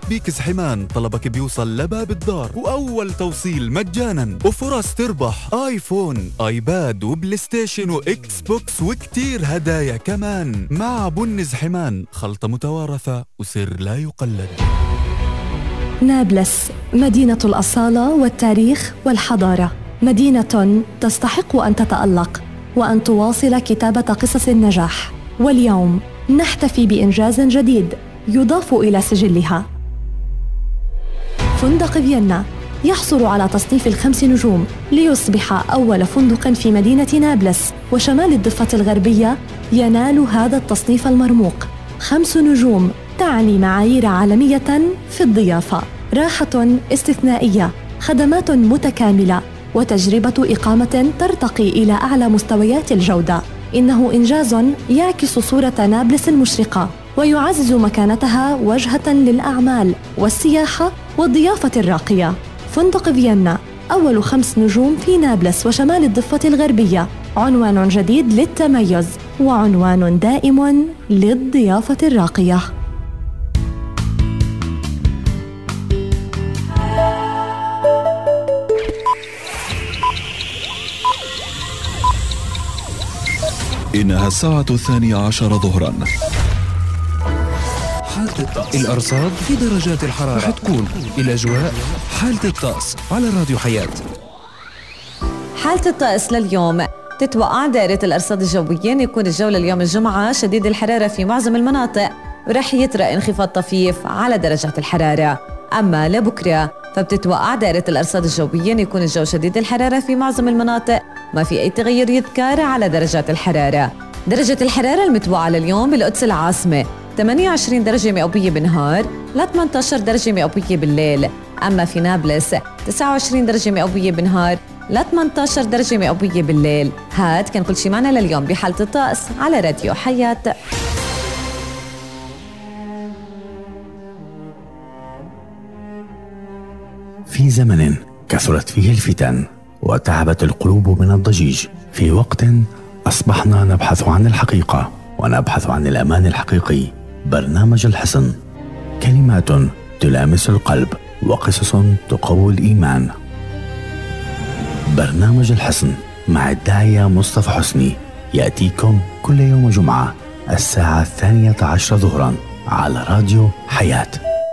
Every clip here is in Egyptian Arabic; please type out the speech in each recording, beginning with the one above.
شبيك زحمان طلبك بيوصل لباب الدار وأول توصيل مجانا وفرص تربح آيفون آيباد وبلاي ستيشن وإكس بوكس وكتير هدايا كمان مع بن زحمان خلطة متوارثة وسر لا يقلد نابلس مدينة الأصالة والتاريخ والحضارة مدينة تستحق أن تتألق وأن تواصل كتابة قصص النجاح واليوم نحتفي بإنجاز جديد يضاف إلى سجلها فندق فيينا يحصل على تصنيف الخمس نجوم ليصبح أول فندق في مدينة نابلس وشمال الضفة الغربية ينال هذا التصنيف المرموق خمس نجوم تعني معايير عالمية في الضيافة راحة استثنائية خدمات متكاملة وتجربة إقامة ترتقي إلى أعلى مستويات الجودة إنه إنجاز يعكس صورة نابلس المشرقة ويعزز مكانتها وجهة للأعمال والسياحة والضيافة الراقية فندق فيينا أول خمس نجوم في نابلس وشمال الضفة الغربية عنوان جديد للتميز وعنوان دائم للضيافة الراقية إنها الساعة الثانية عشر ظهرا حالة الطقس الأرصاد في درجات الحرارة رح تكون الأجواء حالة الطقس على راديو حياة حالة الطقس لليوم تتوقع دائرة الأرصاد الجوية أن يكون الجو لليوم الجمعة شديد الحرارة في معظم المناطق ورح يطرأ انخفاض طفيف على درجات الحرارة أما لبكرة فبتتوقع دائرة الأرصاد الجوية أن يكون الجو شديد الحرارة في معظم المناطق ما في أي تغير يذكر على درجات الحرارة درجة الحرارة المتوقعة لليوم بالقدس العاصمة 28 درجة مئوية بالنهار ل 18 درجة مئوية بالليل أما في نابلس 29 درجة مئوية بالنهار ل 18 درجة مئوية بالليل هاد كان كل شي معنا لليوم بحالة الطقس على راديو حياة في زمن كثرت فيه الفتن وتعبت القلوب من الضجيج في وقت اصبحنا نبحث عن الحقيقه ونبحث عن الامان الحقيقي برنامج الحصن كلمات تلامس القلب وقصص تقوي الايمان برنامج الحصن مع الداعيه مصطفى حسني ياتيكم كل يوم جمعه الساعه الثانيه عشر ظهرا على راديو حياه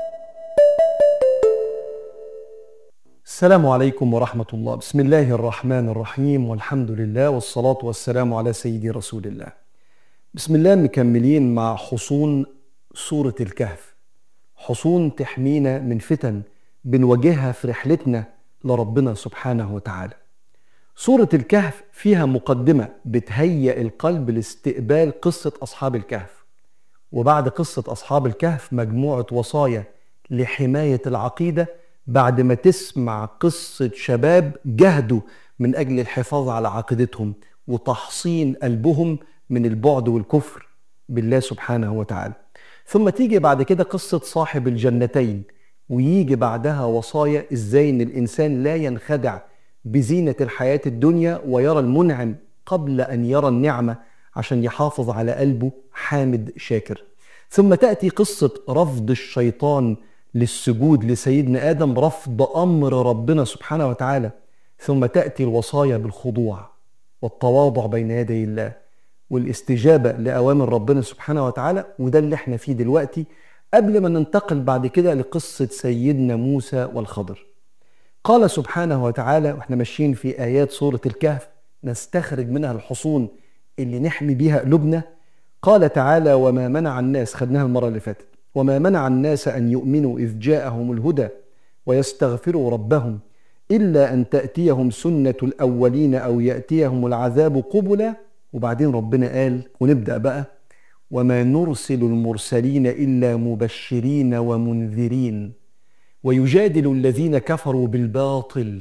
السلام عليكم ورحمة الله بسم الله الرحمن الرحيم والحمد لله والصلاة والسلام على سيدي رسول الله بسم الله مكملين مع حصون سورة الكهف حصون تحمينا من فتن بنواجهها في رحلتنا لربنا سبحانه وتعالى سورة الكهف فيها مقدمة بتهيئ القلب لاستقبال قصة أصحاب الكهف وبعد قصة أصحاب الكهف مجموعة وصايا لحماية العقيدة بعد ما تسمع قصة شباب جهدوا من أجل الحفاظ على عقيدتهم وتحصين قلبهم من البعد والكفر بالله سبحانه وتعالى ثم تيجي بعد كده قصة صاحب الجنتين ويجي بعدها وصايا ازاي ان الانسان لا ينخدع بزينة الحياة الدنيا ويرى المنعم قبل ان يرى النعمة عشان يحافظ على قلبه حامد شاكر ثم تأتي قصة رفض الشيطان للسجود لسيدنا ادم رفض امر ربنا سبحانه وتعالى ثم تاتي الوصايا بالخضوع والتواضع بين يدي الله والاستجابه لاوامر ربنا سبحانه وتعالى وده اللي احنا فيه دلوقتي قبل ما ننتقل بعد كده لقصه سيدنا موسى والخضر قال سبحانه وتعالى واحنا ماشيين في ايات سوره الكهف نستخرج منها الحصون اللي نحمي بيها قلوبنا قال تعالى وما منع الناس خدناها المره اللي فاتت وما منع الناس ان يؤمنوا اذ جاءهم الهدى ويستغفروا ربهم الا ان تاتيهم سنه الاولين او ياتيهم العذاب قبلا وبعدين ربنا قال ونبدا بقى وما نرسل المرسلين الا مبشرين ومنذرين ويجادل الذين كفروا بالباطل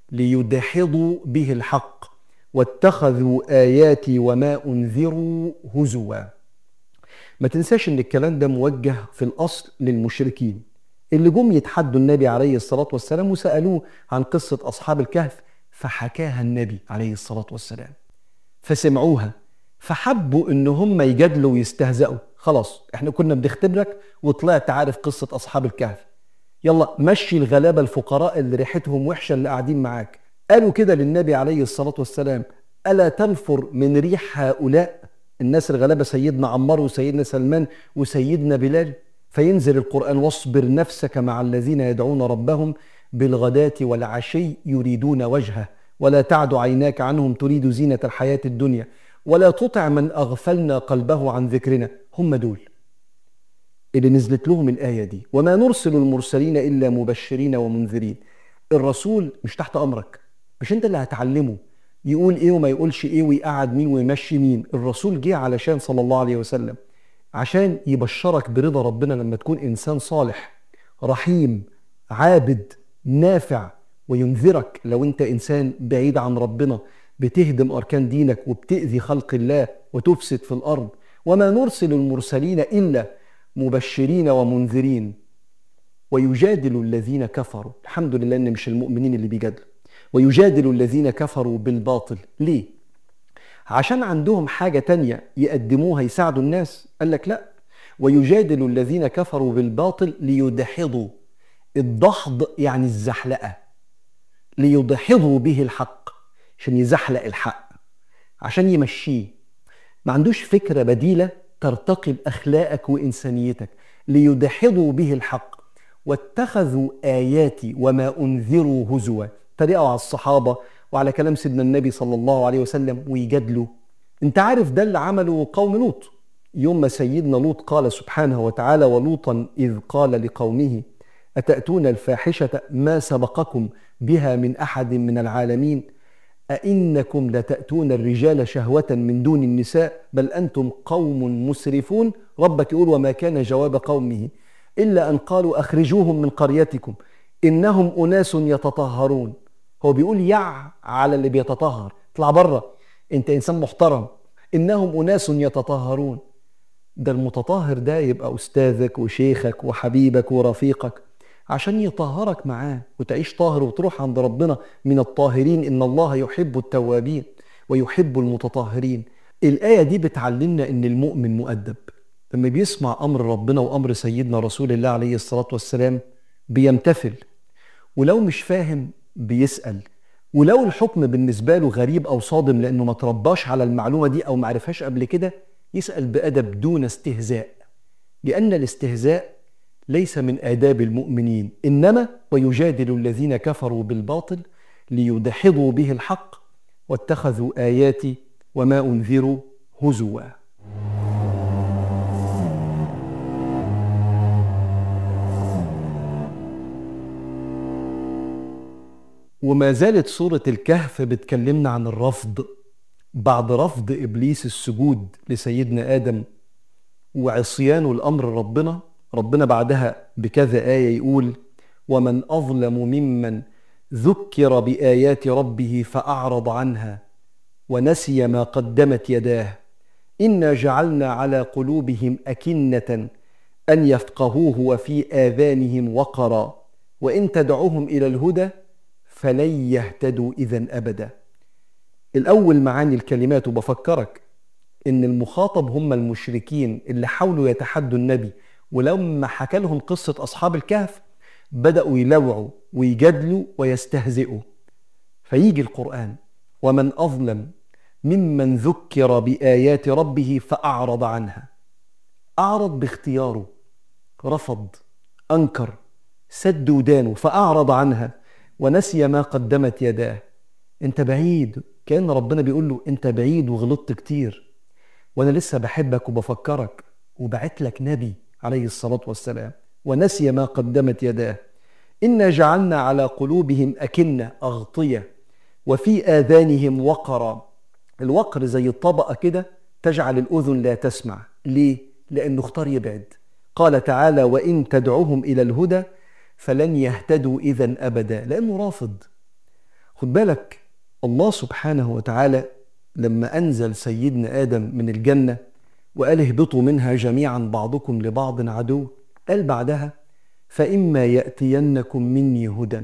ليدحضوا به الحق واتخذوا اياتي وما انذروا هزوا ما تنساش ان الكلام ده موجه في الاصل للمشركين اللي جم يتحدوا النبي عليه الصلاه والسلام وسالوه عن قصه اصحاب الكهف فحكاها النبي عليه الصلاه والسلام فسمعوها فحبوا ان هم يجادلوا ويستهزئوا خلاص احنا كنا بنختبرك وطلعت عارف قصه اصحاب الكهف يلا مشي الغلابة الفقراء اللي ريحتهم وحشة اللي قاعدين معاك قالوا كده للنبي عليه الصلاة والسلام ألا تنفر من ريح هؤلاء الناس الغلابة سيدنا عمار وسيدنا سلمان وسيدنا بلال فينزل القرآن واصبر نفسك مع الذين يدعون ربهم بالغداة والعشي يريدون وجهه ولا تعد عيناك عنهم تريد زينة الحياة الدنيا ولا تطع من أغفلنا قلبه عن ذكرنا هم دول اللي نزلت لهم الآية دي وما نرسل المرسلين إلا مبشرين ومنذرين الرسول مش تحت أمرك مش أنت اللي هتعلمه يقول إيه وما يقولش إيه ويقعد مين ويمشي مين الرسول جه علشان صلى الله عليه وسلم عشان يبشرك برضا ربنا لما تكون إنسان صالح رحيم عابد نافع وينذرك لو أنت إنسان بعيد عن ربنا بتهدم أركان دينك وبتأذي خلق الله وتفسد في الأرض وما نرسل المرسلين إلا مبشرين ومنذرين ويجادل الذين كفروا الحمد لله ان مش المؤمنين اللي بيجادلوا ويجادل الذين كفروا بالباطل ليه عشان عندهم حاجة تانية يقدموها يساعدوا الناس قال لك لا ويجادل الذين كفروا بالباطل ليدحضوا الدحض يعني الزحلقة ليدحضوا به الحق عشان يزحلق الحق عشان يمشيه ما عندوش فكرة بديلة ترتقي بأخلاقك وإنسانيتك ليدحضوا به الحق واتخذوا آياتي وما أنذروا هزوا تريقوا على الصحابة وعلى كلام سيدنا النبي صلى الله عليه وسلم ويجادلوا انت عارف ده اللي عمله قوم لوط يوم ما سيدنا لوط قال سبحانه وتعالى ولوطا إذ قال لقومه أتأتون الفاحشة ما سبقكم بها من أحد من العالمين أئنكم لتأتون الرجال شهوة من دون النساء بل أنتم قوم مسرفون ربك يقول وما كان جواب قومه إلا أن قالوا أخرجوهم من قريتكم إنهم أناس يتطهرون هو بيقول يع على اللي بيتطهر اطلع بره انت انسان محترم انهم اناس يتطهرون ده المتطهر ده يبقى استاذك وشيخك وحبيبك ورفيقك عشان يطهرك معاه وتعيش طاهر وتروح عند ربنا من الطاهرين ان الله يحب التوابين ويحب المتطهرين الايه دي بتعلمنا ان المؤمن مؤدب لما بيسمع امر ربنا وامر سيدنا رسول الله عليه الصلاه والسلام بيمتثل ولو مش فاهم بيسال ولو الحكم بالنسبه له غريب او صادم لانه ما ترباش على المعلومه دي او ما عرفهاش قبل كده يسال بادب دون استهزاء لان الاستهزاء ليس من آداب المؤمنين إنما ويجادل الذين كفروا بالباطل ليدحضوا به الحق واتخذوا آياتي وما أنذروا هزوا وما زالت سورة الكهف بتكلمنا عن الرفض بعد رفض إبليس السجود لسيدنا آدم وعصيانه لأمر ربنا ربنا بعدها بكذا آية يقول ومن أظلم ممن ذكر بآيات ربه فأعرض عنها ونسي ما قدمت يداه إنا جعلنا على قلوبهم أكنة أن يفقهوه وفي آذانهم وقرا وإن تدعوهم إلى الهدى فلن يهتدوا إذا أبدا الأول معاني الكلمات وبفكرك إن المخاطب هم المشركين اللي حاولوا يتحدوا النبي ولما حكى لهم قصة أصحاب الكهف بدأوا يلوعوا ويجادلوا ويستهزئوا فيجي القرآن ومن أظلم ممن ذكر بآيات ربه فأعرض عنها أعرض باختياره رفض أنكر سد ودانه فأعرض عنها ونسي ما قدمت يداه أنت بعيد كأن ربنا بيقول له أنت بعيد وغلطت كتير وأنا لسه بحبك وبفكرك وبعت لك نبي عليه الصلاة والسلام ونسي ما قدمت يداه إنا جعلنا على قلوبهم أكنة أغطية وفي آذانهم وقرا الوقر زي الطبقة كده تجعل الأذن لا تسمع ليه؟ لأنه اختار يبعد قال تعالى وإن تدعوهم إلى الهدى فلن يهتدوا إذا أبدا لأنه رافض خد بالك الله سبحانه وتعالى لما أنزل سيدنا آدم من الجنة وقال اهبطوا منها جميعا بعضكم لبعض عدو قال بعدها فإما يأتينكم مني هدى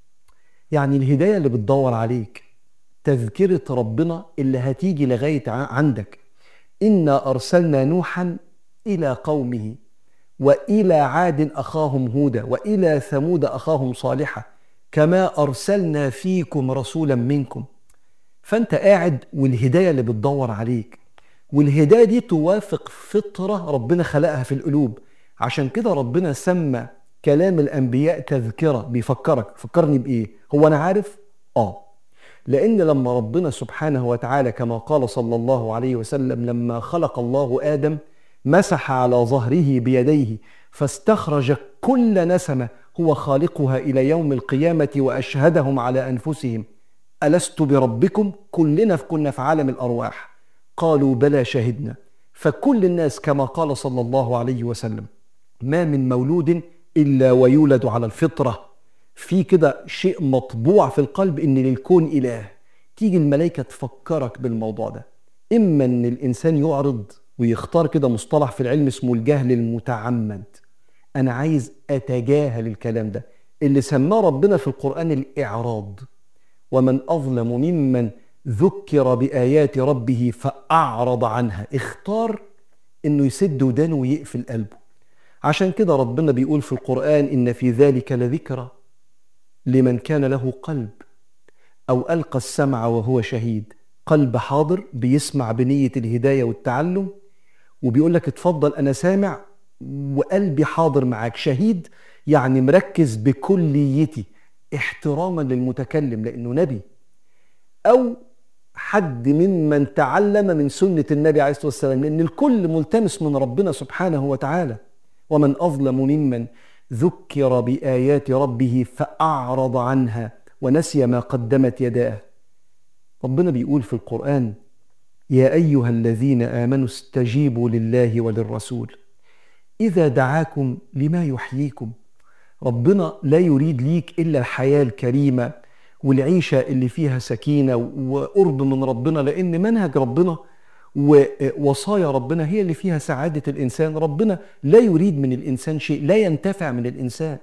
يعني الهداية اللي بتدور عليك تذكرة ربنا اللي هتيجي لغاية عندك إنا أرسلنا نوحا إلى قومه والى عاد اخاهم هودا والى ثمود اخاهم صالحا كما ارسلنا فيكم رسولا منكم فانت قاعد والهدايه اللي بتدور عليك والهدايه دي توافق فطره ربنا خلقها في القلوب عشان كده ربنا سمى كلام الانبياء تذكره بيفكرك فكرني بايه هو انا عارف اه لان لما ربنا سبحانه وتعالى كما قال صلى الله عليه وسلم لما خلق الله ادم مسح على ظهره بيديه فاستخرج كل نسمه هو خالقها الى يوم القيامه واشهدهم على انفسهم الست بربكم كلنا كنا في عالم الارواح قالوا بلى شهدنا فكل الناس كما قال صلى الله عليه وسلم ما من مولود الا ويولد على الفطره في كده شيء مطبوع في القلب ان للكون اله تيجي الملائكه تفكرك بالموضوع ده اما ان الانسان يعرض ويختار كده مصطلح في العلم اسمه الجهل المتعمد انا عايز اتجاهل الكلام ده اللي سماه ربنا في القران الاعراض ومن اظلم ممن ذكر بايات ربه فاعرض عنها اختار انه يسد ودانه ويقفل قلبه عشان كده ربنا بيقول في القران ان في ذلك لذكرى لمن كان له قلب او القى السمع وهو شهيد قلب حاضر بيسمع بنيه الهدايه والتعلم وبيقول لك اتفضل انا سامع وقلبي حاضر معاك شهيد يعني مركز بكليتي احتراما للمتكلم لانه نبي او حد ممن تعلم من سنه النبي عليه الصلاه والسلام لان الكل ملتمس من ربنا سبحانه وتعالى ومن اظلم ممن ذكر بايات ربه فاعرض عنها ونسي ما قدمت يداه ربنا بيقول في القران يا ايها الذين امنوا استجيبوا لله وللرسول اذا دعاكم لما يحييكم ربنا لا يريد ليك الا الحياه الكريمه والعيشه اللي فيها سكينه وقرب من ربنا لان منهج ربنا ووصايا ربنا هي اللي فيها سعاده الانسان ربنا لا يريد من الانسان شيء لا ينتفع من الانسان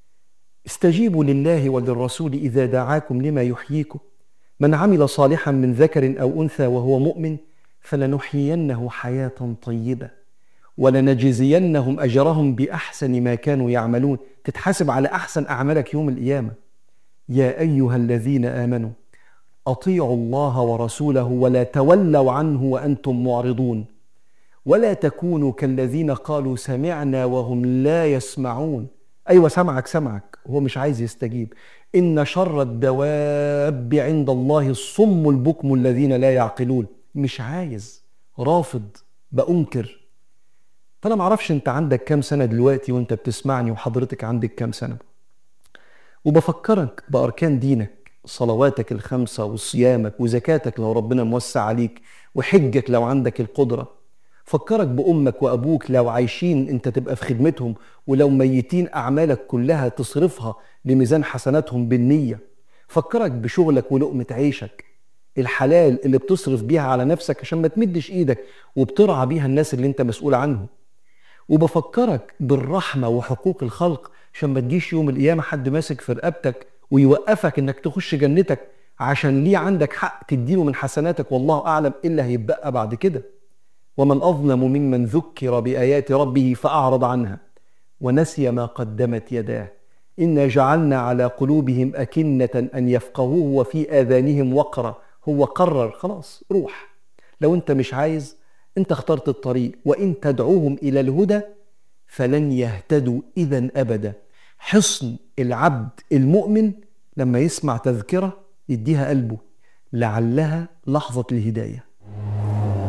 استجيبوا لله وللرسول اذا دعاكم لما يحييكم من عمل صالحا من ذكر او انثى وهو مؤمن فلنحيينه حياه طيبه ولنجزينهم اجرهم باحسن ما كانوا يعملون تتحاسب على احسن اعمالك يوم القيامه يا ايها الذين امنوا اطيعوا الله ورسوله ولا تولوا عنه وانتم معرضون ولا تكونوا كالذين قالوا سمعنا وهم لا يسمعون ايوه سمعك سمعك هو مش عايز يستجيب ان شر الدواب عند الله الصم البكم الذين لا يعقلون مش عايز رافض بأنكر فانا معرفش انت عندك كام سنه دلوقتي وانت بتسمعني وحضرتك عندك كام سنه وبفكرك باركان دينك صلواتك الخمسه وصيامك وزكاتك لو ربنا موسع عليك وحجك لو عندك القدره فكرك بامك وابوك لو عايشين انت تبقى في خدمتهم ولو ميتين اعمالك كلها تصرفها لميزان حسناتهم بالنيه فكرك بشغلك ولقمه عيشك الحلال اللي بتصرف بيها على نفسك عشان ما تمدش ايدك وبترعى بيها الناس اللي انت مسؤول عنهم وبفكرك بالرحمه وحقوق الخلق عشان ما تجيش يوم القيامه حد ماسك في رقبتك ويوقفك انك تخش جنتك عشان ليه عندك حق تديله من حسناتك والله اعلم ايه اللي هيتبقى بعد كده ومن اظلم ممن ذكر بايات ربه فاعرض عنها ونسي ما قدمت يداه انا جعلنا على قلوبهم اكنه ان يفقهوه وفي اذانهم وقرا هو قرر خلاص روح لو انت مش عايز انت اخترت الطريق وان تدعوهم الى الهدى فلن يهتدوا اذا ابدا حصن العبد المؤمن لما يسمع تذكره يديها قلبه لعلها لحظه الهدايه